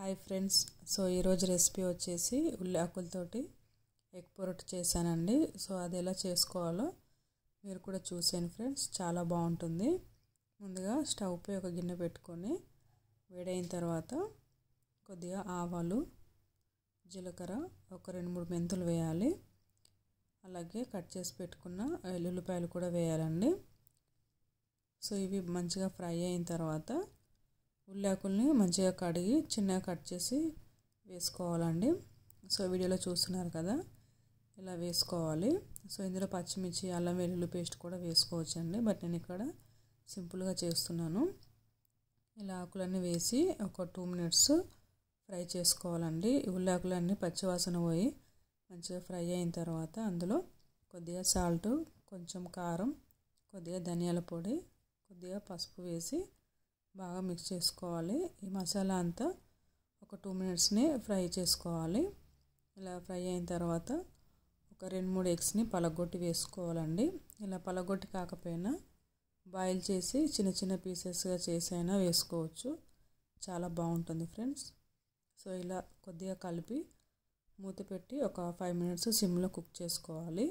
hi friends so ఈరోజు recipe వచ్చేసి ఉల్లి ఆకులతోటి ఎగ్ పొరటు చేశానండి సో అది ఎలా చేసుకోవాలో మీరు కూడా చూసాను ఫ్రెండ్స్ చాలా బాగుంటుంది ముందుగా స్టవ్ పై ఒక గిన్నె పెట్టుకొని వేడైన తర్వాత కొద్దిగా ఆవాలు జీలకర్ర ఒక రెండు మూడు మెంతులు వేయాలి అలాగే కట్ చేసి పెట్టుకున్న ఎల్లుల్లిపాయలు కూడా వేయాలండి సో ఇవి మంచిగా ఫ్రై అయిన తర్వాత ఉల్లాకుల్ని మంచిగా కడిగి చిన్నగా కట్ చేసి వేసుకోవాలండి సో వీడియోలో చూస్తున్నారు కదా ఇలా వేసుకోవాలి సో ఇందులో పచ్చిమిర్చి అల్లం వెల్లుల్లి పేస్ట్ కూడా వేసుకోవచ్చండి బట్ నేను ఇక్కడ సింపుల్గా చేస్తున్నాను ఇలా ఆకులన్నీ వేసి ఒక టూ మినిట్స్ ఫ్రై చేసుకోవాలండి ఉల్లాకులన్నీ పచ్చివాసన పోయి మంచిగా ఫ్రై అయిన తర్వాత అందులో కొద్దిగా సాల్ట్ కొంచెం కారం కొద్దిగా ధనియాల పొడి కొద్దిగా పసుపు వేసి బాగా మిక్స్ చేసుకోవాలి ఈ మసాలా అంతా ఒక టూ మినిట్స్ని ఫ్రై చేసుకోవాలి ఇలా ఫ్రై అయిన తర్వాత ఒక రెండు మూడు ఎగ్స్ని పలగొట్టి వేసుకోవాలండి ఇలా పలగొట్టి కాకపోయినా బాయిల్ చేసి చిన్న చిన్న పీసెస్గా చేసి అయినా వేసుకోవచ్చు చాలా బాగుంటుంది ఫ్రెండ్స్ సో ఇలా కొద్దిగా కలిపి మూత పెట్టి ఒక ఫైవ్ మినిట్స్ సిమ్లో కుక్ చేసుకోవాలి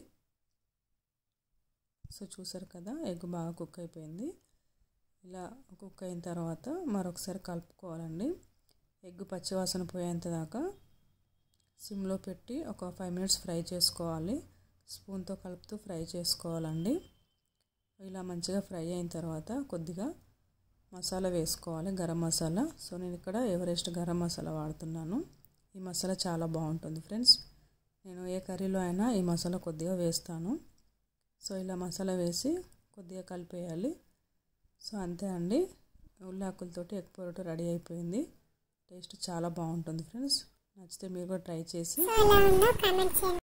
సో చూసారు కదా ఎగ్ బాగా కుక్ అయిపోయింది ఇలా కుక్ అయిన తర్వాత మరొకసారి కలుపుకోవాలండి ఎగ్ పచ్చివాసన పోయేంత దాకా సిమ్లో పెట్టి ఒక ఫైవ్ మినిట్స్ ఫ్రై చేసుకోవాలి స్పూన్తో కలుపుతూ ఫ్రై చేసుకోవాలండి ఇలా మంచిగా ఫ్రై అయిన తర్వాత కొద్దిగా మసాలా వేసుకోవాలి గరం మసాలా సో నేను ఇక్కడ ఎవరెస్ట్ గరం మసాలా వాడుతున్నాను ఈ మసాలా చాలా బాగుంటుంది ఫ్రెండ్స్ నేను ఏ కర్రీలో అయినా ఈ మసాలా కొద్దిగా వేస్తాను సో ఇలా మసాలా వేసి కొద్దిగా కలిపేయాలి సో అంతే అండి ఉల్లాకులతోటి ఎగ్ పొరటు రెడీ అయిపోయింది టేస్ట్ చాలా బాగుంటుంది ఫ్రెండ్స్ నచ్చితే మీరు కూడా ట్రై చేసి